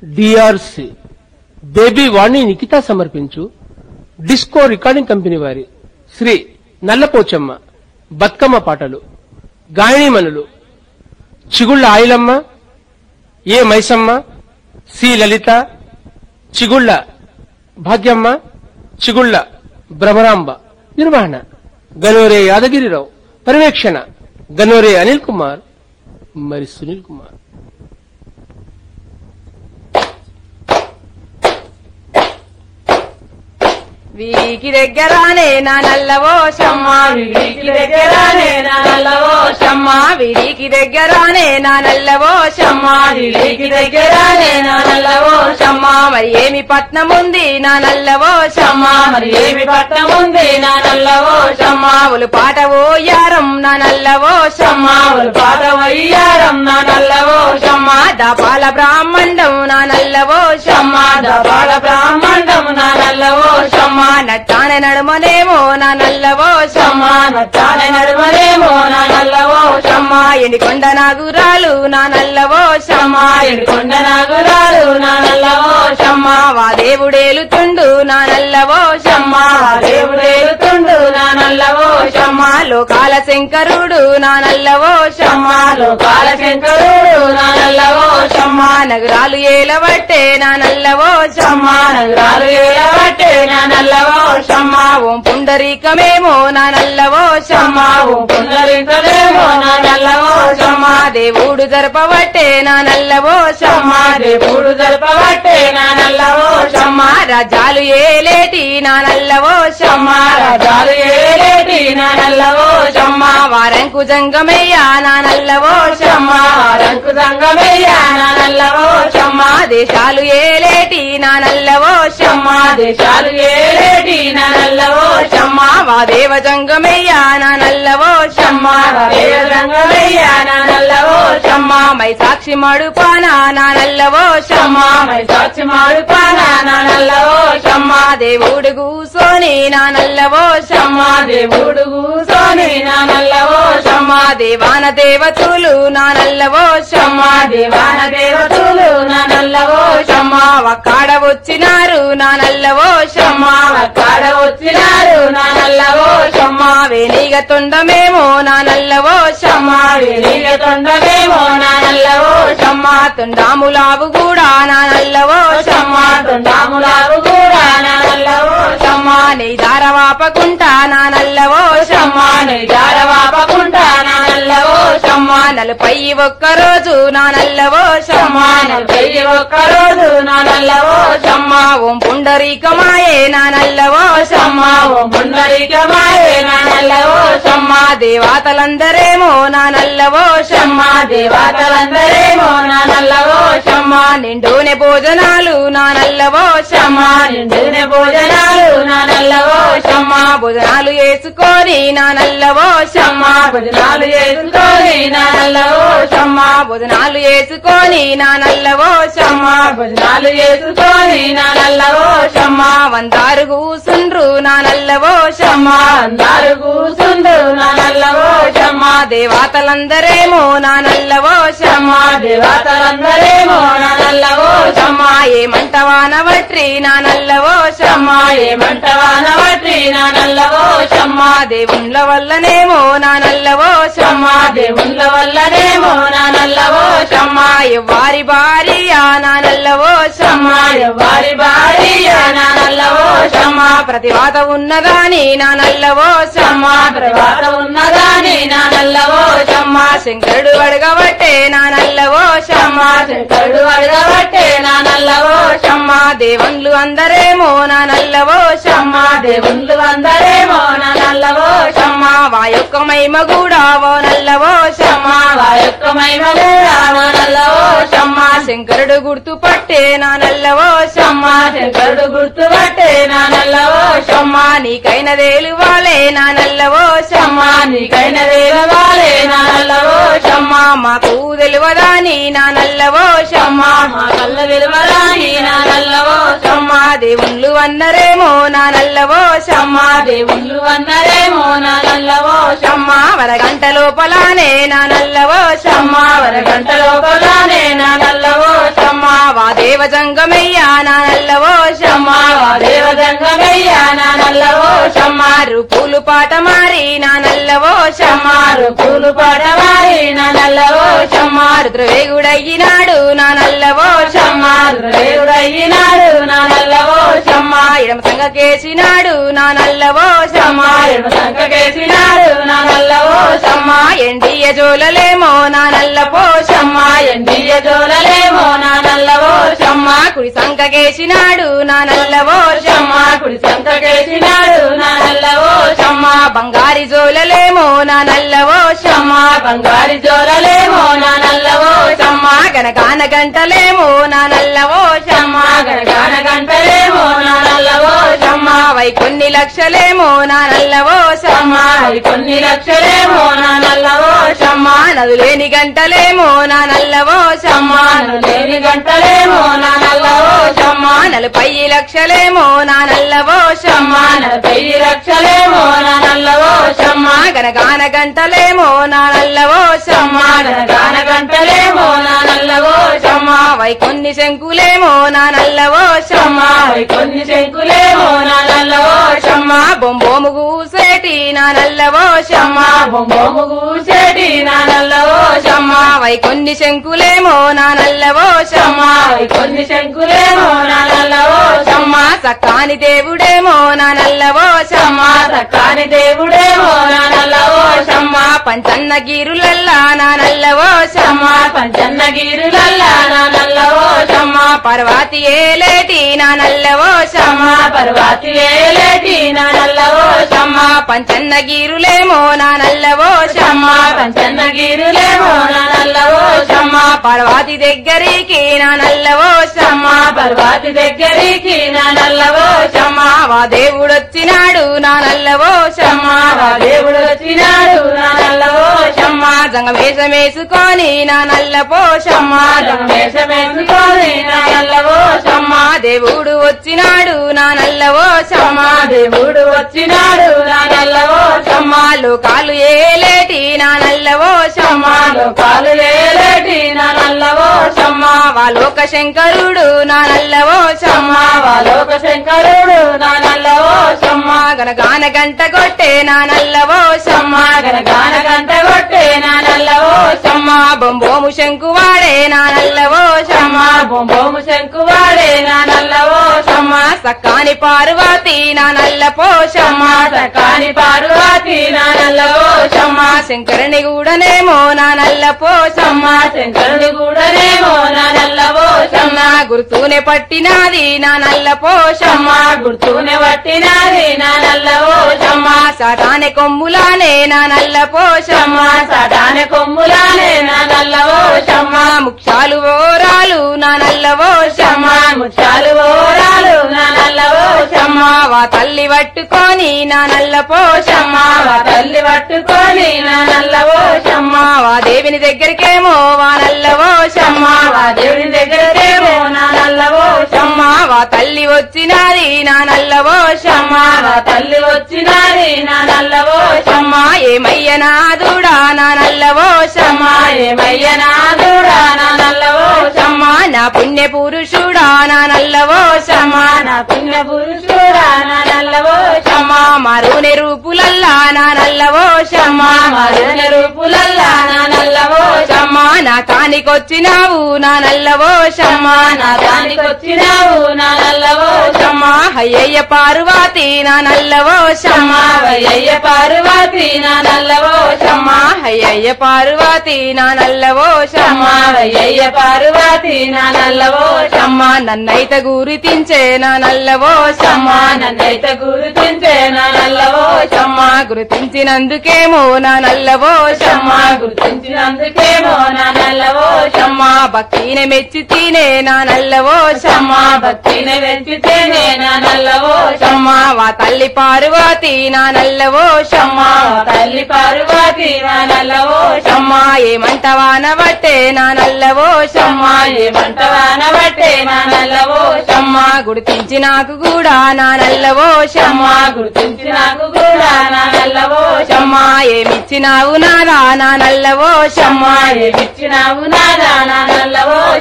DRC baby వాణి నిఖిత సమర్పించు disco recording company వారి శ్రీ నల్లపోచమ్మ బతుకమ్మ పాటలు గాయనీమణులు చిగుళ్ళ ఆయిలమ్మ ఏ మైసమ్మ సి లలిత చిగుళ్ళ భాగ్యమ్మ చిగుళ్ళ భ్రమరాంబ నిర్వహణ గనోరే యాదగిరిరావు పర్యవేక్షణ గనోరే అనిల్ కుమార్ మరి సునీల్ కుమార్ వీరికి దగ్గరానే నా నల్లవో షమ్మ వీరికి దగ్గరానే నా నల్లవో షమ్మ వీరికి దగ్గరానే నా నల్లవో షమ్మ వీరికి దగ్గరానే నా నల్లవో షమ్మ మరి ఏమి పట్నం ఉంది నా నల్లవో షమ్మ మరి ఏమి పట్నం ఉంది నా నల్లవో షమ్మ ఒలు పాట ఓయారం నా నల్లవో షమ్మ ఒలు పాట ఓయారం నా నల్లవో షమ్మ దపాల బ్రాహ్మణం నా నల్లవో షమ్మ దపాల బ్రాహ్మణం నా నల్లవో షమ్మ నట్టానే నడుమనేమో నా నల్లవో షమ్మ నట్టానే నడుమనేమో నా నల్లవో షమ్మ ఎండికొండ నాగురాలు నా నల్లవో షమ్మ ఎండికొండ నాగురాలు నా నల్లవో షమ్మ వా దేవుడేలుతుండు నా నల్లవో షమ్మ వా దేవుడేలుతుండు నా నల్లవో షమ్మ లోకాల శంకరుడు నా నల్లవో షమ్మ లోకాల శంకరుడు నా నల్లవో షమ్మ నగరాలు ఏలవట్టే నా నల్లవో షమ్మ నగరాలు ఏలవట్టే నా నల్లవో షమ్మ ఓం పుండరీకమేమో నా నల్లవో షమ్మ ఓం పుండరీకమేమో నా నల్లవో షమ్మ దేవుడు జరపవట్టే నా నల్లవో షమ్మ దేవుడు జరపవట్టే నా నల్లవో షమ్మ రాజాలు ఏలేటి నా నల్లవో షమ్మ రాజాలు ఏలేటి నా నల్లవో షమ్మ వారంకు జంగమయ్యా నా నల్లవో షమ్మ వారంకు జంగమయ్యా నా నల్లవో షమ్మ దేశాలు ఏలేటి నా నల్లవో షమ్మ దేశాలు ఏలేటి నా నల్లవో షమ్మ వాదేవ జంగమయ్యా నా నల్లవో షమ్మ వాదేవ జంగమయ్యా నా నల్లవో షమ్మ మై సాక్షి మడుపానా నా నల్లవో షమ్మ మై సాక్షి మడుపానా నా నల్లవో షమ్మ దేవుడు కూసోని నా నల్లవో షమ్మ దేవుడు కూసోని నా నల్లవో షమ్మ దేవాన దేవతులు నా నల్లవో షమ్మ దేవాన దేవతులు నా నల్లవో షమ్మ వక్కాడ వచ్చినారు నా నల్లవో షమ్మ వక్కాడ వచ్చినారు నా నల్లవో షమ్మ వేణిగ తొండమేమో నా నల్లవో షమ్మ వేణిగ తొండమేమో నా నల్లవో షమ్మ తొండాములావు కూడా నా నల్లవో షమ్మ తొండాములావు కూడా నా నల్లవో షమ్మ నెయ్దారవాపకుంటా నా నల్లవో షమ్మ నెయ్దారవాపకుంటా నా నల్లవో షమ్మ నలపై ఒక్క రోజు నా నల్లవో షమ్మ నలపై ఒక్క రోజు నా నల్లవో షమ్మ ఓం పుండరీకమాయే నా నల్లవో షమ్మ ఓం పుండరీకమాయే నా నల్లవో షమ్మ దేవతలందరేమో నా నల్లవో షమ్మ దేవతలందరేమో నా నల్లవో షమ్మ నిండునే భోజనాలు నా నల్లవో షమ్మ నిండునే భోజనాలు నా నల్లవో షమ్మ భోజనాలు వేసుకొని నా నల్లవో షమ్మ భోజనాలు వేసుకొని నా నల్లవో షమ్మ భోజనాలు వేసుకొని నా నల్లవో షమ్మ భోజనాలు వేసుకొని నా నల్లవో షమ్మ వందారు కూసుండ్రు నా నల్లవో షమ్మ వందారు కూసుండ్రు నా నల్లవో షమ్మ దేవతలందరేమో నా నల్లవో షమ్మ దేవతలందరేమో నా నల్లవో షమ్మ ఏమంటవాన వట్రి నా నల్లవో షమ్మ ఏమంటవాన వట్రి నా నల్లవో షమ్మ దేవుళ్ళ వల్లనేమో నా నల్లవో షమ్మ దేవుళ్ళ వల్లనేమో నా నల్లవో షమ్మ ఎవ్వారి భార్య నా నల్లవో షమ్మ ఎవ్వారి భార్య నా నల్లవో షమ్మ ప్రతివాత ఉన్నదాని నా నల్లవో షమ్మ ప్రతివాత ఉన్నదాని నా నల్లవో షమ్మ శంకరుడు అడగబట్టే నా నల్లవో షమ్మ శంకరుడు అడగబట్టే నా నల్లవో షమ్మ దేవుళ్ళు అందరేమో నా నల్లవో షమ్మ దేవుళ్ళు అందరేమో నా నల్లవో షమ్మ వా యొక్క మహిమ కూడా ఓ నల్లవో షమ్మ వా యొక్క మహిమ కూడా ఓ నల్లవో షమ్మ శంకరుడు గుర్తుపట్టే నా నల్లవో షమ్మ శంకరుడు గుర్తుపట్టే నా నల్లవో షమ్మ నీకైన దేలువాలే నా నల్లవో షమ్మ నీకైన దేలువాలే నా నల్లవో షమ్మ మాకు తెలివదాని నా నల్లవో షమ్మ మా కళ్ళ తెలివదాని నా నల్లవో షమ్మ దేవుళ్ళు అన్నరేమో నా నల్లవో షమ్మ దేవుళ్ళు అన్నరేమో నా నల్లవో షమ్మ వరగంట లోపలానే నా నల్లవో షమ్మ వరగంట లోపలానే నా నల్లవో షమ్మ వా దేవ దేవజంగమయ్యా నా నల్లవో షమ్మ దేవదంగమయ్య నా నల్లవో షమ్మారు పూలు పాట మారి నా నల్లవో షమ్మారు పూలు పడవారి నా నల్లవో షమ్మారు ద్రవేగుడయ్యినాడు నా నల్లవో షమ్మారు దేవుడయ్యినాడు నా నల్లవో షమ్మా ఇడమ సంగకేసినాడు నా నల్లవో షమ్మా ఎడమ సంకకేసినాడు నా నల్లవో షమ్మా ఎండియ జోలలేమో నా నల్ల పోషమ్మా ఎండియ జోలలేమో నా నల్లవో షమ్మా కుడి సంకకేసినాడు నా నల్లవో షమ్మా కుడి సంకకేసినాడు నా నల్లవో షమ్మా బంగారి జోలలేమో నా నల్లవో షమ్మా బంగారి జోలలేమో నా నల్లవో షమ్మా గనగాన గంటలేమో నా నల్లవో షమ్మా గనగాన గంటలేమో నా నల్లవో షమ్మా వై కొన్ని లక్షలేమో నా నల్లవో షమ్మా కొన్ని లక్షలేమో నా నల్లవో షమ్మా నదులేని గంటలేమో నా నల్లవో షమ్మా లేని గంటలేమో నా నల్లవో షమ్మా నలభై లక్షలేమో నా నల్లవో షమ్మా నలభై లక్షలేమో నా నల్లవో షమ్మా గనగాన గంటలేమో నా నల్లవో షమ్మా గనగాన గంటలేమో నా నల్లవో షమ్మా వై కొన్ని శంకులేమో నా నల్లవో షమ్మా కొన్ని శంకులేమో నా నల్లవో షమ్మా బొంబోము గూసేటి నా నల్లవో షమ్మా బొమ్మము కూసేటి నా నల్లవో షమ్మా వై కొన్ని శంకులేమో నా నల్లవో షమ్మా కొన్ని శంకులేమో నా నల్లవో షమ్మా సక్కాని దేవుడేమో నా నల్లవో షమ్మా సక్కాని దేవుడేమో నా నల్లవో షమ్మా పంచన్న గిరులల్లా నా నల్లవో షమ్మా పంచన్నగిరులల్లా నా నల్లవో షమ్మా పర్వాతి ఏలేటి నా నల్లవో షమ్మా పర్వాతి వేలేటి నా నల్లవో షమ్మా పంచన్న గిరులేమో నా నల్లవో షమ్మా పంచన్నగిరులేమో నా నల్లవో షమ్మా పర్వాతి దగ్గరికి నా నల్లవో షమ్మా పర్వాతి దగ్గరికి నా నల్లవో షమ్మా వా దేవుడొచ్చినాడు నా నల్లవో షమ్మా వా దేవుడు వచ్చినాడు నా నల్లవో షమ్మా జంగమేషమేసుకొని నా నల్ల పోషమ్మా వేషమేసుకొని నా నల్లవో షమ్మా దేవుడు వచ్చినాడు నా నల్లవో షమ్మా దేవుడు వచ్చినాడు నా నల్లవో షమ్మా లోకాలు ఏలేటి నా నల్లవో షమ్మా లోకాలు వేలేటి నా నల్లవో షమ్మా వా లోక శంకరుడు నా నల్లవో షమ్మా లోక శంకరుడు నా నల్లవో షమ్మా గనగాన గంట కొట్టే నా నల్లవో షమ్మా గనగాన గంట కొట్టే నా నల్లవో షమ్మా బొంబోము శంకువాడే నా నల్లవో షమ్మా బొంబోము శంకువాడే నా నల్లవో షమ్మా సక్కాని పార్వతి నా నల్ల పోషమ్మా సకాని పార్వతి నా నల్లవో షమ్మా శంకరుని కూడానేమో నా నల్ల పోషమ్మా శంకరుని కూడానేమో నా నల్లవో షమ్మా గుర్తునే పట్టినాది నా నల్ల పోషమ్మా గుర్తునే పట్టినాది నా నల్లవో షమ్మా సాటానే కొమ్ములానే నా నల్ల పోషమ్మా సటాన కొమ్ములానే నా నల్లవో షమ్మా ముక్షాలు ఓరాలు నా నల్లవో షమ్మా ముచ్చాలు ఓరాలు నా నల్లవో షమ్మా వా తల్లి పట్టుకొని నా నల్ల పోషమ్మా వా తల్లి పట్టుకొని నా నల్లవో షమ్మా వా దేవిని దగ్గరికేమో వా నల్లవో షమ్మా వా దేవుని దగ్గరేమో నా నల్లవో షమ్మా వా తల్లి వచ్చినాది నా నల్లవో షమ్మా వా తల్లి వచ్చినాది నా నల్లవో షమ్మా ఏమయ్య నాదుడా నా నల్లవో షమ్మా ఏమయ్య నాదుడా నా నల్లవో షమ్మా నా పుణ్య పురుషుడా నా నల్లవో షమ్మా నా పుణ్య పురుషుడా నా నల్లవో షమ్మా మరుని రూపులల్లా నా నల్లవో షమ్మా మరుని రూపులల్లా నా నల్లవో షమ్మా నా కానికొచ్చినావు నా నల్లవో షమ్మా నా దానికొచ్చినావు నా నల్లవో షమ్మా హయ్యయ్య పార్వతి నా నల్లవో షమ్మా వయ్యయ్య పార్వతి నా నల్లవో షమ్మా హయ్యయ్య పార్వతి నా నల్లవో షమ్మా వయ్యయ్య పార్వతి నా నల్లవో షమ్మా నన్నైత గురితించే నా నల్లవో షమ్మా నన్నైతే గుర్తించే నా నల్లవో షమ్మా గుర్తించినందుకేమో నా నల్లవో షమ్మా గుర్తించినందుకేమో నా నల్లవో షమ్మా భక్తిని మెచ్చి తినే నా నల్లవో షమ్మా భక్తిని వెంచితేనే నా నల్లవో షమ్మా వా తల్లి పార్వతి నా నల్లవో షమ్మా తల్లి పార్వతి నా నల్లవో షమ్మా ఏమంటవా నవట్టే నా నల్లవో షమ్మా ఏమంటవాన బట్టే నా నల్లవో షమ్మా గుర్తించి నాకు కూడా నా నల్లవో షమ్మా గుర్తించి నాకు కూడా నా నల్లవో షమ్మా ఏమిచ్చినావు నాదా నా నల్లవో షమ్మా ఏమిచ్చినావు నాదా నా నల్లవో షమ్మా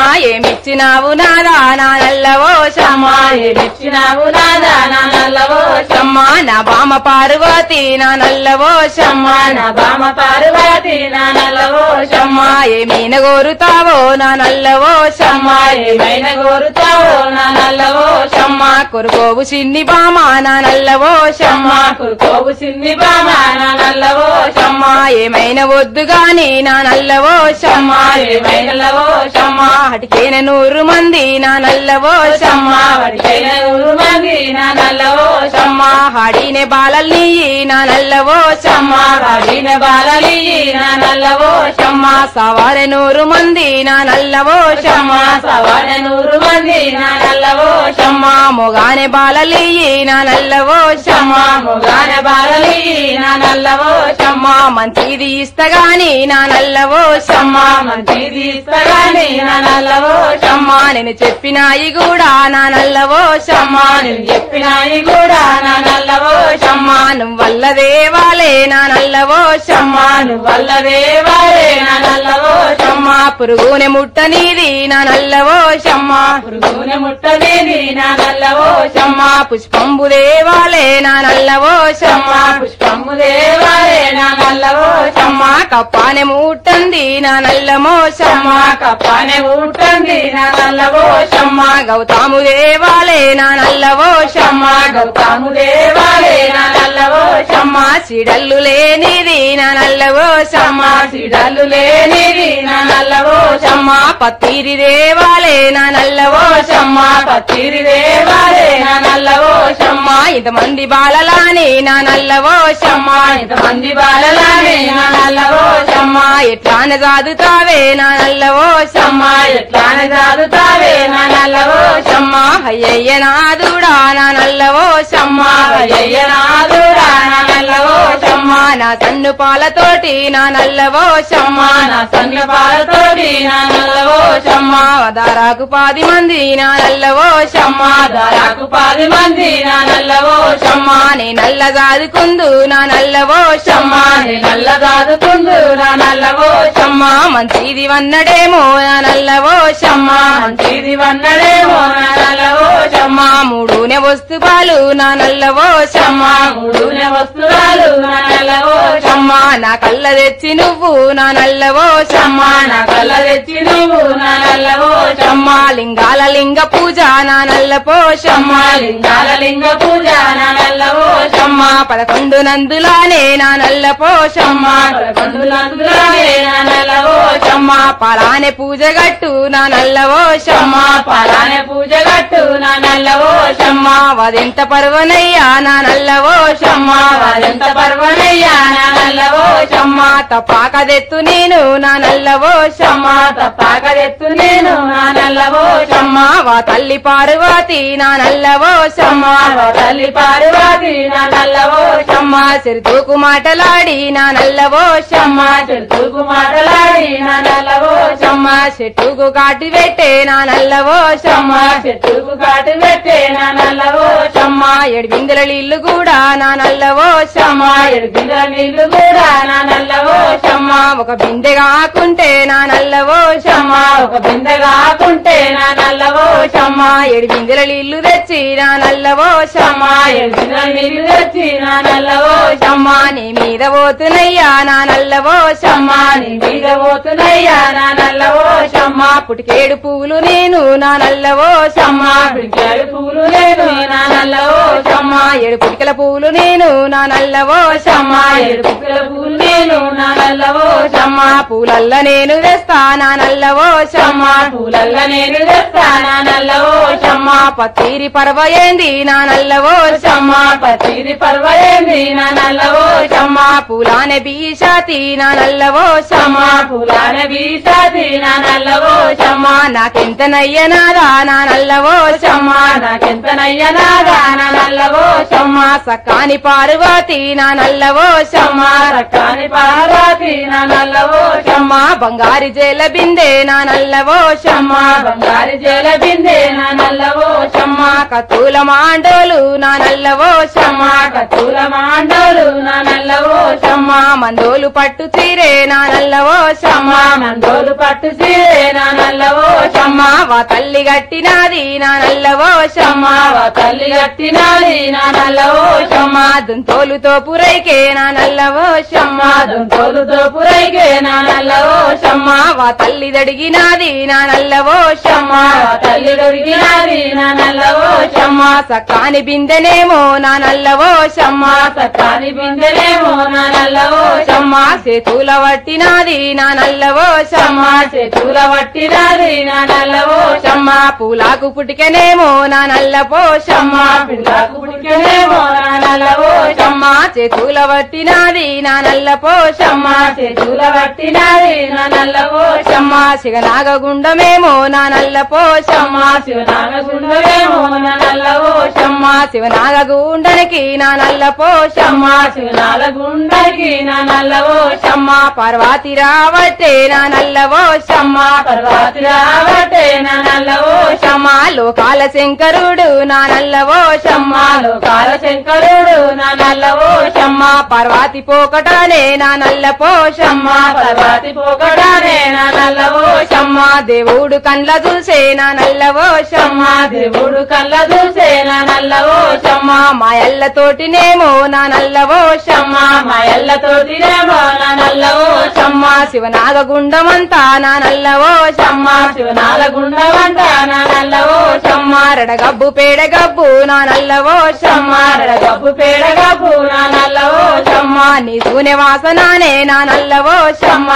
ఏమిచ్చినావు నాదా నా నల్లవో షమ్మ ఏమిచ్చినావు నాదా నా నల్లవో షమ్మ నా బామ పార్వతి నా నల్లవో షమ్మ నా బామ పార్వతి నా నల్లవో షమ్మ ఏమీన కోరుతావో నా నల్లవో షమ్మ ఏమైనా కోరుతావో నా నల్లవో షమ్మ కొరుకోవు చిన్ని బామ నా నల్లవో షమ్మ కురుకోవు సిన్ని బామ నా నల్లవో షమ్మ ఏమైనా వద్దు గాని నా నల్లవో షమ్మ ఏమైనా లవో షమ్మ హటికేన నూరు మంది నా నల్లవో షమ్మ వాడికైన ఊరు మంది నా నల్లవో షమ్మ హాడినే బాలల్ని నా నల్లవో షమ్మ వాడిన బాలలి నా నల్లవో షమ్మ సవారె నూరు మంది నా నల్లవో షమ్మ సవాడ నూరు మంది నా నల్లవో షమ్మ మొగానే బాలలి నా నల్లవో షమ్మ మొగాన బాలలి నా నల్లవో షమ్మ మంచిది ఇస్తగాని నా నల్లవో షమ్మ మంచిది ఇస్తగాని నా నల్లవో షమ్మ నేను చెప్పినాయి కూడా నా నల్లవో షమ్మ నేను చెప్పినాయి కూడా నా నల్లవో షమ్మ నువ్వల్ల దేవాలే నా నల్లవో షమ్మ వల్ల దేవాలే నా నల్లవో షమ్మ పురుగునే ముట్టనీది నా నల్లవో షమ్మ పురుగున ముట్టలేని నా నల్లవో షమ్మ పుష్పంబు దేవాలే నా నల్లవో షమ్మ పుష్పము దేవాలే నా నల్లవో షమ్మ కప్పానే ముట్టంది నా నల్లమో షమ్మ కప్పానే ఊటంది నా నల్లవో షమ్మ గౌతాము దేవాలే నా నల్లవో షమ్మ గౌతము దేవాలే నా నల్లవో షమ్మ సిడల్లు లేనిది నా నల్లవో షమ్మ సిడలు లేనిది నా నల్లవో షమ్మ పత్తిరి దేవాలే నా నల్లవో షమ్మ పత్తిరి దేవాలే నా నల్లవో షమ్మ ఇంతమంది బాలలాని నా నల్లవో షమ్మ ఇంతమంది బాలలానే నా నల్లవో షమ్మ ఎట్లాన సాదుతావే నా నల్లవో షమ్మ ఎట్లానే చదువుతావే నా నల్లవో షమ్మ అయ్యయ్య నాదుడా నా నల్లవో షమ్మ అయ్యనాథుడా నా నల్లవో షమ్మ నా తన్ను పాలతోటి నా నల్లవో షమ్మ నా సన్న పాలతోటి నా నల్లవో షమ్మ దారాకు పాది మంది నా నల్లవో షమ్మ దారాకు పది మంది నా నల్లవో షమ్మ నే నల్ల సాదుకుందు నా నల్లవో షమ్మ నీ నల్ల దాదుకుందు నా నల్లవో షమ్మ మంచిది వన్నడేమో నా నల్లవో షమ్మ మంచిది వన్నడేమో నా నల్లవో షమ్మ మూడునే వస్తు పాలు నా నల్లవో షమ్మ మూడునే వస్తువులు నా నల్లవో షమ్మ నా కళ్ళ తెచ్చి నువ్వు నా నల్లవో షమ్మ నా కళ్ళ తెచ్చి నువ్వు నా నల్లవో షమ్మ లింగాల లింగ పూజ నా నల్లపో షమ్మ లింగాల లింగ పూజ నా నల్లవో షమ్మ పదకొండు నందులానే నా నల్లపో షమ్మ పదకొండులందులానే నా నల్లవో షమ్మ పలానే పూజ గట్టు నా నల్లవో షమ్మ పలానే పూజ గట్టు నా నల్లవో షమ్మ వదెంత పర్వనయ్యా నా నల్లవో షమ్మ వారెంత పర్వనయ్యా నా నల్లవో షమ్మ తపాకదెత్తు నేను నా నల్లవో షమ్మ తప్పాకదెత్తు నేను నా నల్లవో షమ్మ వా తల్లి పార్వతి నా నల్లవో షమ్మ తల్లి పార్వతి నా నల్లవో షమ్మ సిరితూకు మాటలాడి నా నల్లవో షమ్మ చెరుకు మాటలాడి నా నల్లవో షమ్మ చెట్టుకు కాటి పెట్టే నా నల్లవో షమ్మ చెట్టుకు కాటు పెట్టే నా నల్లవో షమ్మ ఎడిబిందుల నీళ్లు కూడా నా నల్లవో షమ్మ ఎడిపిన నీళ్లు కూడా నా నల్లవో షమ్మ ఒక బిందె కాకుంటే నా నల్లవో షమ్మ ఒక బిందె కాకుంటే నా నల్లవో షమ్మ ఎడిబిందుల నీళ్లు తెచ్చి నా నల్లవో షమ్మ ఎడిపిన నీళ్లు తెచ్చి నా నల్లవో షమ్మ నీ మీద పోతున్నయ్యా నా నల్లవో షమ్మ నీ మీద పోతున్నాయ్యా నా నల్లవో షమ్మ పుటికేడు పువ్వులు నేను నా నల్లవో షమ్మ పిడికాడు పూలు లేదు నా నల్లవో షమ్మ ఏడు పుటికల పువ్వులు నేను నా నల్లవో షమ్మ ఏడు పుక్కల పూలు నేను నా నల్లవో షమ్మ పూలల్ల నేను తెస్తా నా నల్లవో షమ్మ పూలల్ల నేను తెస్తా నా నల్లవో షమ్మ పత్తిరి పర్వయేంది నా నల్లవో షమ్మ పతిరి పర్వయేంది నా నల్లవో షమ్మ పూలానే బీషాతి నా నల్లవో షమ్మ పూలాన బీసాది నా నల్లవో షమ్మ నాకెంత నయ్యనాదా నా నల్లవో షమ్మ నాకెంత నయ్యనాగా నా నల్లవో షమ్మ సకాని పార్వతి నా నల్లవో షమ్మ రక్కాని పార్వతి నా నల్లవో షమ్మ బంగారి జేల బిందె నా నల్లవో షమ్మ బంగారు జల బిందె నా నల్లవో షమ్మ కత్తుల మాండోలు నా నల్లవో షమ్మ కత్తుల మాండోలు నా నల్లవో షమ్మ మందోలు పట్టు చీరే నా నల్లవో షమ్మ మందోలు పట్టు సీరే నా నల్లవో షమ్మ షమ్మ వా తల్లి గట్టినాది నా నల్లవో షమ్మ వా తల్లి గట్టినాది నా నల్లవో షమ్మ దుంతోలుతో పురైకే నా నల్లవో షమ్మ దుంతోలుతో పురైకే నా నల్లవో షమ్మ వా తల్లి దడిగినాది నా నల్లవో షమ్మ వా తల్లి దొరికినాది నా నల్లవో షమ్మ సకాని బిందెనేమో నా నల్లవో షమ్మ సత్తాని బిందెలేమో నా నల్లవో షమ్మ సేతుల వట్టినాది నా నల్లవో షమ్మ చేతుల పట్టినాది నా నల్లవో షమ్మ పూలాకు పుటికెనేమో నా నల్లపో షమ్మ పిల్లకు పుట్టినేమో నా నల్లవో షమ్మ చేతుల వట్టినాది నా నల్లపో షమ్మ చేతుల పట్టినాది నా నల్లవో షమ్మ శివనాగగుండమేమో నా నల్లపో షమ్మ శివనాగగుండవేమో నా నల్లవో షమ్మ శివనాగగుండనికి నా నల్లపో షమ్మ శివనాల గుండకి నా నల్లవో షమ్మ పార్వతి రావట్టే నా నల్లవో షమ్మ పర్వతి రావటే నా నల్లవో షమ్మ లోకాల శంకరుడు నా నల్లవో షమ్మ లోకాల శంకరుడు నా నల్లవో షమ్మ పార్వతి పోకటానే నా నల్లపో షమ్మ పర్వతి పోకడానే నా నల్లవో షమ్మ దేవుడు కండ్ల చూసే నా నల్లవో షమ్మ దేవుడు కళ్ళ చూసే నా నల్లవో షమ్మ మాయల్లతోటినేమో నా నల్లవో షమ్మ మాయల్లతోటినేమో నా నల్లవో షమ్మ శివనాగగుండమంతా నా నల్లవో షమ్మ శివనాల గుండవంట నా నల్లవో షమ్మ రడగబ్బు పేడగబ్బు నా నల్లవో షమ్మ గబ్బు పేడగబ్బు నా నల్లవో షమ్మ నీ సూనె వాసనానే నా నల్లవో షమ్మ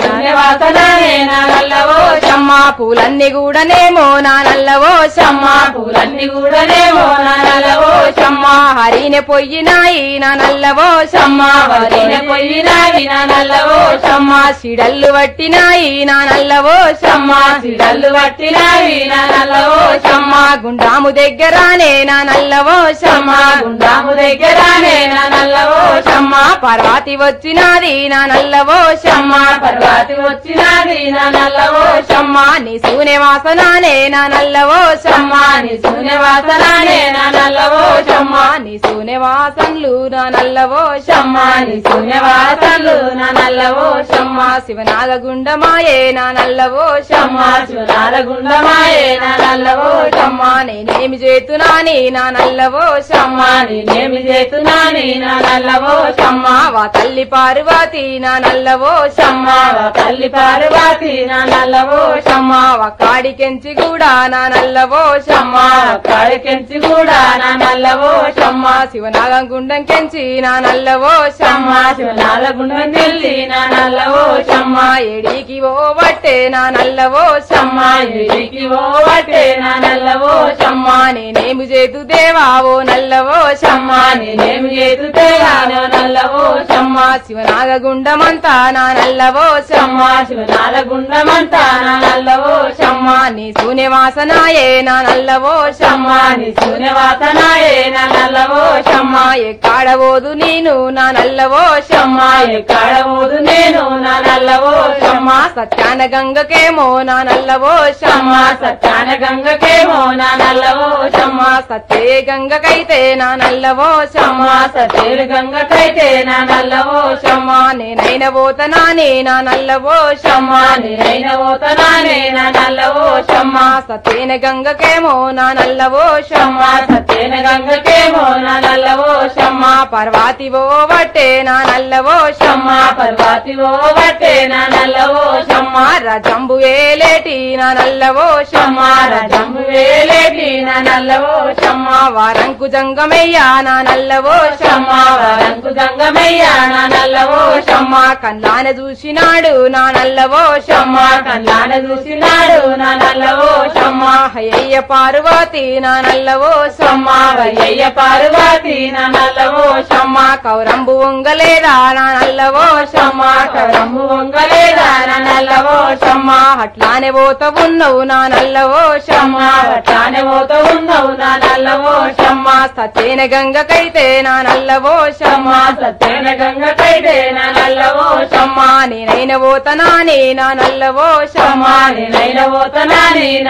వాసనానే నా నల్లవో షమ్మ పూలన్నీ కూడానేమో నా నల్లవో షమ్మ పూలన్నీ కూడానేమో నా నల్లవో షమ్మ హరినే పొయ్యినాయి నా నల్లవో షమ్మ వరిన పొయ్యినావి నా నల్లవో షమ్మ సిడల్లు వట్టినాయి నా నల్లవో షమ్మ సిడల్లు పట్టినావి నా నల్లవో షమ్మ గుండాము దగ్గరానే నా నల్లవో షమ్మ గుండాము దగ్గరానే నా నల్లవో షమ్మ పార్వతి వచ్చినాది నా నల్లవో షమ్మ పర్వతి వచ్చినాది నా నల్లవో షమ్మ నీ సూనె వాసనానే నా నల్లవో షమ్మ నీ శూన్య వాసనానే నా నల్లవో షమ్మ నీ సూనె వాసన్లు నా నల్లవో షమ్మ నీ శూన్య వాసనలు నా నల్లవో షమ్మ శివనాగ గుండమాయే నా నల్లవో షమ్మ శివనాల గుండమాయే నా నల్లవో షమ్మ నేనేమి చేతునాని నా నల్లవో షమ్మ నేనేమి చేస్తున్నాని నా నల్లవో షమ్మ వా తల్లి పార్వతి నా నల్లవో షమ్మ వా తల్లి పార్వతి నా నల్లవో షమ్మ కాడికెంచి కూడా నా నల్లవో షమ్మ కాడికెంచి కూడా నా నల్లవో షమ్మ శివనాగం గుండం కెంచి నా నల్లవో షమ్మ శివనాల గుండం తెల్లి నా నల్లవో షమ్మ ఎడికి ఓ బట్టే నా నల్లవో షమ్మ ఎడికి ఓ వట్టే నా నల్లవో షమ్మ నేనేమి చేతు దేవా ఓ నల్లవో షమ్మ నేనేమి చేతుతే నా నల్లవో షమ్మ శివనాగ గుండమంతా నా నల్లవో షమ్మ శివనాల గుండమంతా నా నల్లవో షమ్మ నీ సూనె వాసనాయే నా నల్లవో షమ్మ నీ శూన్య వాసనాయే నా నల్లవో షమ్మ ఎక్కాడబోదు నేను నా నల్లవో షమ్మ ఎక్కడ పోదు నేను నా నల్లవో షమ్మ సత్యాన గంగకేమో నా నల్లవో షమ్మ సత్యాన గంగకేమో నా నల్లవో షమ్మ సత్యే గంగకైతే నా నల్లవో షమ్మ సతేరు గంగకైతే నా నల్లవో షమ్మ నేనైన పోతనానే నా నల్లవో షమ్మ నేనైన పోతనానే నా నల్లవో షమ్మ సత్యేన గంగకేమో నా నల్లవో షమ్మ సత్యేన గంగకేమో నా నల్లవో షమ్మ పర్వాతి ఓ వట్టే నా నల్లవో షమ్మ పర్వతి ఓ బట్టే నా నల్లవో షమ్మ రజంబు ఏలేటి నా నల్లవో షమ్మ రజంబు వేలేటి నా నల్లవో షమ్మ వారంకు జంగమయ్య నా నల్లవో షమ్మ వరంకు గంగమయ్య నా నల్లవో షమ్మ కన్నాన చూసినాడు నా నల్లవో షమ్మ కన్నాడ చూసినాడు నా నల్లవో షమ్మ హయ్య పార్వతి నా నల్లవో షమ్మ వయ్య పార్వతి నా నల్లవో షమ్మ కౌరంబు వంగలేదా నా నల్లవో షమ్మ కరమ్ము వంగలేదా నా నల్లవో షమ్మ అట్లానే పోత ఉన్నవు నా నల్లవో షమ్మ అట్లానే పోతూ ఉన్నావు నా నల్లవో షమ్మ సత్యేన గంగకైతే నా నల్లవో షమ్మ సత్యన గంగకైతే నా నల్లవో షమ్మ నేనైన పోతనానే నా నల్లవో షమ్మ నేనైన పోతనాని నా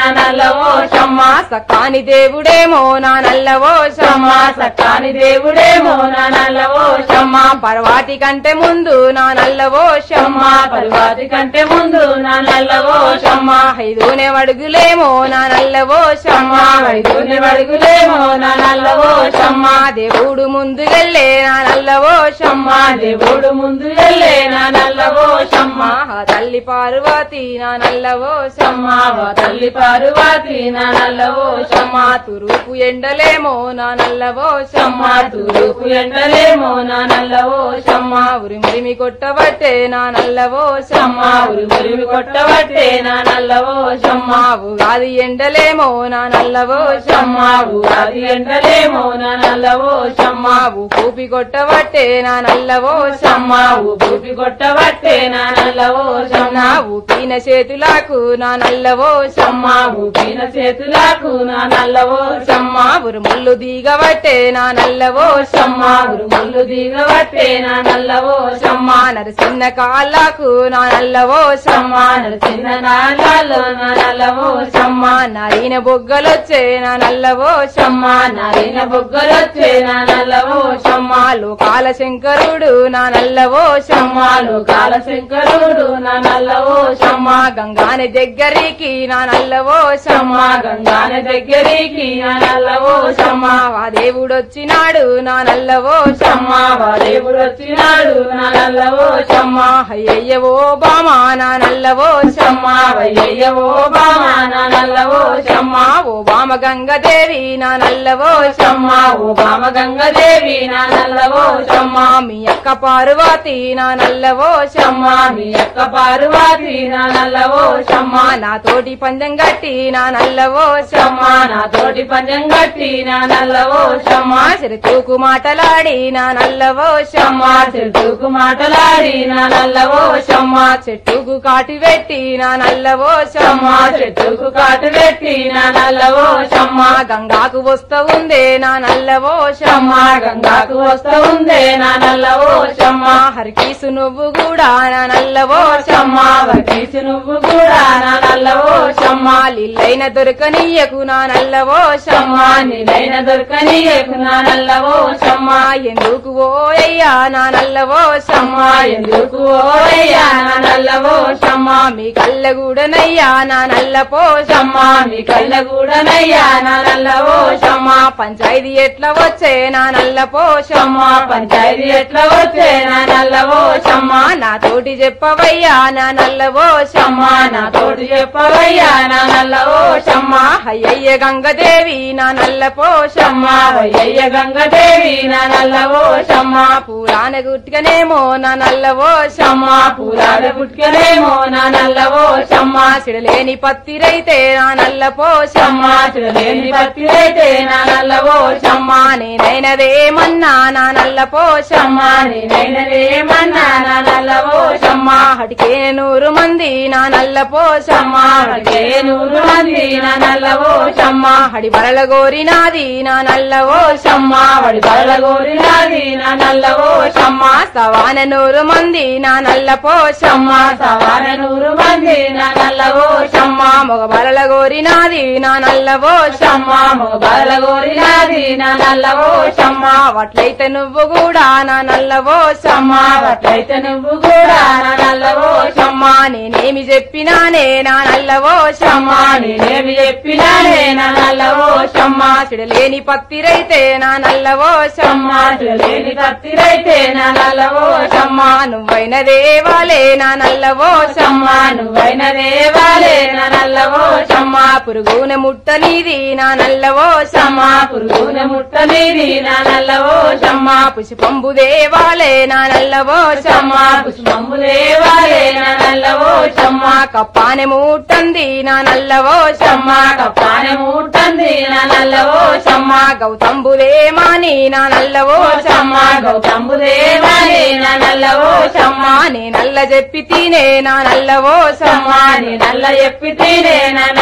నల్లవో షమ్మ సకాని దేవుడేమో నా నల్లవో షమ్మ సకాని దేవుడేమో నా నల్లవో షమ్మ పర్వాటి కంటే ముందు నా నల్లవో షమ్మ పరివాతి కంటే ముందు నా నల్లవో షమ్మ ఐదూనే అడుగులేమో నా నల్లవో షమ్మ వైద్యుని వడుగులేమో నా నల్లవో షమ్మ దేవుడు ముందు వెళ్ళే నా నల్లవో షమ్మ దేవుడు ముందు వెళ్ళే నా నల్లవో షమ్మ ఆ తల్లి పార్వతి నా నల్లవో షమ్మ వా తల్లి పార్వతి నా నల్లవో షమ్మ తురుపు ఎండలేమో నా నల్లవో షమ్మ తూరుపు ఎండలేమో నా నల్లవో షమ్మ ఉరిమురిమి కొట్టబట్టే నా నల్లవో షమ్మ ఉరి ఉరిమి కొట్టబట్టే నా నల్లవో షమ్మ ఉగాది ఎండలేమో నా నల్లవో షమ్మ ఉగాది ఎండలేమో నా నల్లవో షమ్మ కూపి కొట్టబట్టే నా నల్లవో షమ్మ ఊపి కొట్టబట్టే నా నల్లవో షమ్మ ఊపిన చేతులకు నా నల్లవో షమ్మ ఊపిన చేతులకు నా నల్లవో షమ్మ ఉరుముళ్ళు దిగబట్టే నా నల్లవో షమ్మ ఉరుముళ్ళు దిగబట్టే నా నల్లవో షమ్మ నరసిన్న కాళ్ళకు నా నల్లవో షమ్మ చిన్న నాళ్ళలో నా నల్లవో షమ్మ నరిన బొగ్గలొచ్చే నా నల్లవో షమ్మ నరిన బొగ్గలొచ్చే నా నల్లవో షమ్మ లోకాల శంకరుడు నా నల్లవో షమ్మ కాల శంకరుడు నా నల్లవో షమ్మ గంగాని దగ్గరికి నా నల్లవో షమ్మ గంగాన దగ్గరికి నా నల్లవో షమ్మ ఆ దేవుడొచ్చినాడు నా నల్లవో షమ్మ వా దేవుడు వచ్చినాడు నా నల్లవో షమ్మ అయ్యయ్యవో బామా నా నల్లవో షమ్మ వయ్యవో బామా నా నల్లవో షమ్మ ఓ బామ గంగదేవి నా నల్లవో షమ్మ ఓ బామ గంగదేవి నా నల్లవో షమ్మ మీ అక్క పార్వతి నా నల్లవో షమ్మ మీ యొక్క పార్వతి నా నల్లవో షమ్మ నా తోటి పందెం గట్టి నా నల్లవో షమ్మ నా తోటి పంజం కట్టి నా నల్లవో షమ్మ సిరితూకు మాటలాడి నా నల్లవో షమ్మ చెట్టుకు మాటలాడి నా నల్లవో షమ్మ చెట్టుకు కాటి పెట్టి నా నల్లవో షమ్మ చెట్టుకు కాటు పెట్టి నా నల్లవో షమ్మ గంగాకు వస్తా ఉందే నా నల్లవో షమ్మ గంగాకు వస్తా ఉందే నా నల్లవో షమ్మ హరికీసు నువ్వు కూడా నా నల్లవో షమ్మ వకీసు నువ్వు కూడా నా నల్లవో షమ్మ లిల్లైన దొరకనీయకు నా నల్లవో షమ్మ నిలైన దొరకని నా నల్లవో షమ్మ ఎందుకు ఓయ్యా నా నల్లవో షమ్మ ఎందుకు ఓయ్యా నా నల్లవో షమ్మ మీ కళ్ళగూడనయ్యా నా నల్లపో షమ్మ మీ కళ్ళ కూడానయ్యా నా నల్లవో షమ్మ పంచాయతీ ఎట్లా వచ్చే నా నల్లపో షమ్మ పంచాయతీ ఎట్లా వచ్చే నా నల్లవో షమ్మ నా తోటి చెప్పవయ్యా నా నల్లవో షమ్మ నా తోటి చెప్పవయ్యా నా నల్లవో షమ్మ అయ్యయ్య గంగదేవి నా నల్లపో షమ్మ వయ్యయ్య గంగదేవి నా నల్లవో షమ్మ పూరాన గుట్టిగనేమో నా నల్లవో షమ్మ పూలాడ పుట్టుకనేమో నా నల్లవో షమ్మ సిడలేని పత్తిరైతే నా నల్లపో షమ్మ లేని పత్తిరైతే నా నల్లవో షమ్మ నేనైనదేమన్నా నా నల్లపో షమ్మ నేనైనదేమన్నా నా నల్లవో షమ్మ హటికే నూరు మంది నా నల్లపో షమ్మ హడికే నూరు మంది నా నల్లవో షమ్మ హడి బరల గోరినాది నా నల్లవో షమ్మ వడి బల గోరినాది నా నల్లవో షమ్మ సవాన నూరు మంది నా నల్లపో షమ్మ సవాన నూరు మంది నా నల్లవో షమ్మ మొగ బరల గోరినాది నా నల్లవో షమ్మ బల గోరినాది నా నల్లవో షమ్మ వట్లయితే నువ్వు కూడా నా నల్లవో షమ్మ అట్లయితే నువ్వు కూడా నా నల్లవో షమ్మ నేనేమి చెప్పినానే నా నల్లవో షమ్మ నేనేమి చెప్పినానే నా నల్లవో షమ్మ సిడలేని పత్తిరైతే నా నల్లవో షమ్మ లేని కత్తిరైతే నా నల్లవో షమ్మ నువ్వైన దేవాలే నా నల్లవో షమ్మ నువ్వైన దేవాలే నా నల్లవో షమ్మ పురుగున ముట్టనిది నా నల్లవో షమ్మ పురుగున ముట్టనిది నా నల్లవో షమ్మ పుష్పంబు దేవాలే నా నల్లవో షమ్మ పుష్పంబు దేవాలే నా నల్లవో షమ్మ కప్పానె ముట్టంది నా నల్లవో షమ్మ కప్పాన ముట్టంది నా నల్లవో షమ్మ గౌతంబులేమాని నా నల్లవో షమ్మ గౌతంబు దేవాలే నా నల్లవో షమ్మ నే నల్ల చెప్పి తినే నా నల్లవో షమ్మ నీ నల్ల చెప్పి తినే నా నల్లవో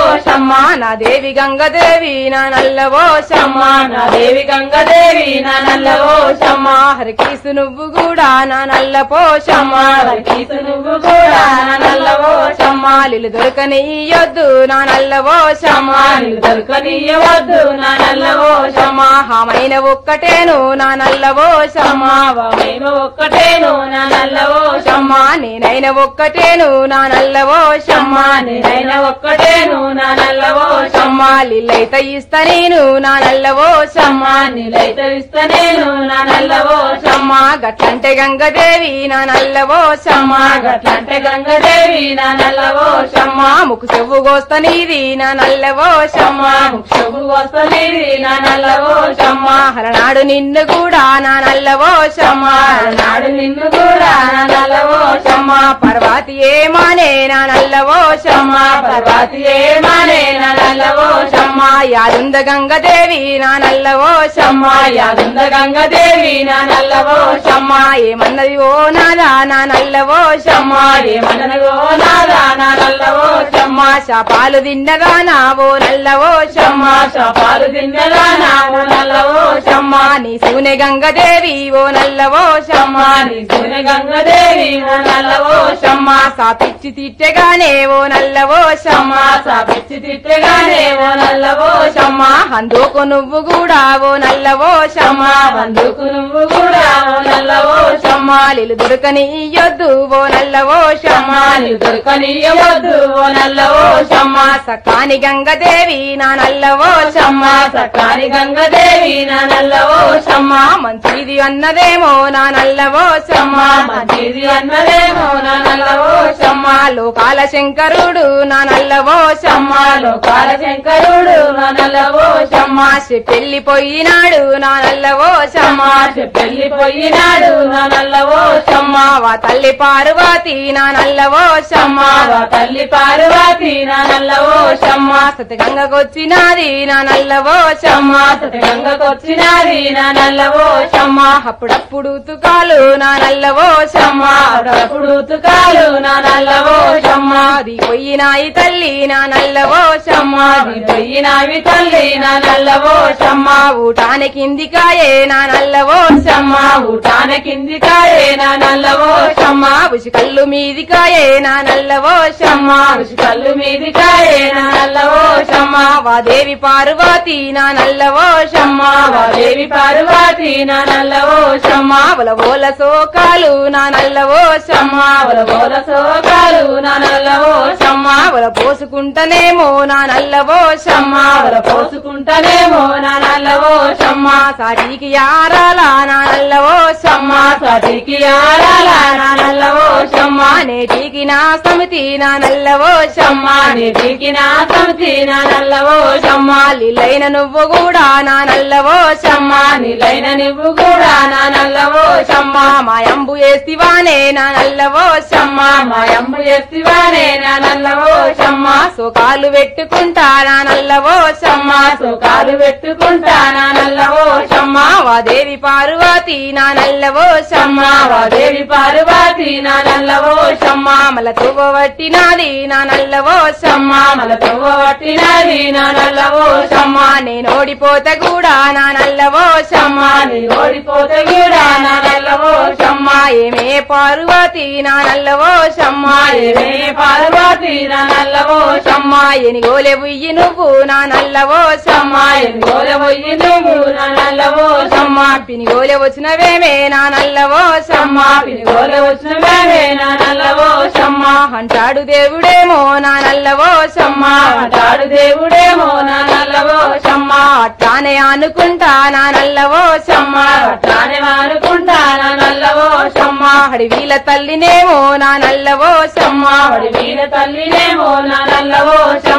శమ్మ నా దేవి గంగదేవి నా నల్లవో శమ్మ నా దేవి గంగదేవి నా నల్లవో శమ్మ హరికీసు నువ్వు కూడా నా నల్లపో శమ్మ రకీసు నువ్వు కూడా నా నల్లవో శమ్మ లిలు దొరకనియొద్దు నా నల్లవో శమ్మ నీకు దొరకనీయవద్దు నా నల్లవో శమ్మ హామైన ఒక్కటేను నా నల్లవో శమ్మ మేము ఒక్కటేను నా నల్లవో శమ్మ నేనైన ఒక్కటేను నా నల్లవో శమ్మ నేనైనా ఒక్కటేను నా నల్లవో శమ్మ లిల్లైత ఇస్తా నేను నా నల్లవో శమ్మ నీలైతే ఇస్తా నేను నా నల్లవో శమ్మ గట్లంటే గంగదేవి నా నల్లవో శమ్మ గట్లంటే గంగదేవి నా నల్లవో శమ్మ ముక్కు చెవు గోస్త నీది నా నల్లవో శమ్మ ముక్షపు వస్తలేది నా నల్లవో శమ్మ హరనాడు నిన్ను కూడా నా నల్లవో శమ్మ నాడు నిన్ను కూడా నా నల్లవో శమ్మ పర్వాతి ఏమానే నా నల్లవో శమ్మ పర్వతి ఏమానే నా నల్లవో శమ్మ యాదుంద గంగదేవి నా నల్లవో శమ్మ యాదుంద గంగదేవి నా నల్లవో శమ్మ ఏమన్నది ఓ నాదా నా నల్లవో శమ్మ ఏమన్నగో నాదా నా నల్లవో శమ్మ శాపాలు తిన్నగా నావో నల్లవో శమ్మ శాపాలు తిన్నగా నావు నల్లవో శమ్మ నీ సూనె గంగదేవి ఓ నల్లవో శమ్మ నీ సూర్య గంగదేవి నా నల్లవో శమ్మ సాపిచ్చి తిట్టెగానే ఓ నల్లవో శమ్మ సాపిచ్చి తిట్టగానే ఓ నల్లవో శమ్మ అందుకు నువ్వు కూడా ఓ నల్లవో శమ్మ బందుకు నువ్వు కూడా ఓ నల్లవో శమ్మ లిలు దొరకని ఇయ్యొద్దు ఓ నల్లవో శమ్మ నీ దొరకనీయవద్దు ఓ నల్లవో శమ్మ సకాని గంగదేవి నా నల్లవో శమ్మ సకాని గంగదేవి నా నల్లవో శమ్మ మంచిది అన్నదేమో నా నల్లవో శమ్మ మంచిది అన్నదేమో నా నల్లవో శమ్మ లోకాల శంకరుడు నా నల్లవో శమ్మ లోకాల శంకరుడు నా నల్లవో శమ్మ పెళ్లిపోయినాడు నా నల్లవో శమ్మ పెళ్లిపోయినాడు నా నల్లవో శమ్మ వా తల్లి పార్వతి నా నల్లవో శమ్మ వా తల్లి పార్వతి నా నల్లవో శమ్మ సతగంగకొచ్చినాది నా నల్లవో శమ్మ సతగంగకొచ్చినాది నా నల్లవో శమ్మ అప్పుడప్పుడు తుకాలు నా నల్లవో శమ్మ అప్పుడప్పుడు తుకాలు నా నల్లవో శమ్మ అది పోయినాయి తల్లి నా నల్లవో శమ్మ పోయినావి తల్లి నా నల్లవో శమ్మ ఊటాని కిందికాయే నా నల్లవో శమ్మ ఊటాన కింది కాయే నా నల్లవో శమ్మ ఉసి కళ్ళు మీదికాయే నా నల్లవో శమ్మ రుచి కళ్ళు మీది కాయే నా నల్లవో శమ్మ వాదేవి పార్వతి నా నల్లవో శమ్మ వాదేవి పార్వతి నా నల్లవో శమ్మ వల ఓల సోకాలు నా నల్లవో శమ్మ బోల సోకాలు నా నల్లవో శమ్మ వల పోసుకుంటనేమో నా నల్లవో శమ్మ వల పోసుకుంటానేమో నా నల్లవో శమ్మ సాటికి యారాల నా నల్లవో శమ్మ సతికి ఆడాల నా నల్లవో శమ్మ నేటికి నా సమితి నా నల్లవో శమ్మ నీటికి నా సమితి నా నల్లవో శమ్మ లీలైన నువ్వు కూడా నా నల్లవో శమ్మ నీలైన నువ్వు కూడా నా నల్లవో శమ్మ మాయంబు వేసివానే నా నల్లవో శమ్మ మాయమ్మ ఎత్తివానే నా నల్లవో శమ్మ సోకాలు పెట్టుకుంటా నా నల్లవో శమ్మ సుఖాలు పెట్టుకుంటా నా నల్లవో శమ్మ వాదేవి పార్వతి నా నల్లవో శమ్మ వాదేవి పార్వతి నా నల్లవో శమ్మ మల తువ్వబట్టినాది నా నల్లవో శమ్మ మల తవ్వ పట్టినది నా నల్లవో శమ్మ నేను ఓడిపోతే కూడా నా నల్లవో శమ్మ నీ ఓడిపోతే కూడా నా నల్లవో శమ్మ ఏమే పార్వతి నా నల్లవో శమ్మ ఏమే పార్వతి నా నల్లవో శమ్మ ఎనిగోలే బుయ్యి నువ్వు నా నల్లవో శమ్మ ఎన్నిగోల పోయి నువ్వు నా నల్లవో శమ్మ పినిగోలే వచ్చినవేమే నా నల్లవో శమ్మ పినిగోల వచ్చిన వేరే నా నల్లవో శమ్మ అంటాడు దేవుడేమో నా నల్లవో శమ్మ అంటాడు దేవుడేమో నా నల్లవో శమ్మ అట్లానే అనుకుంటా నా నల్లవో శమ్మ అట్లానే అనుకుంటా నా నల్లవో శమ్మ అడవిల తల్లినేమో నా నల్లవో శమ్మ వాడి వీర తల్లినేమో నా నల్లవో శమ్మ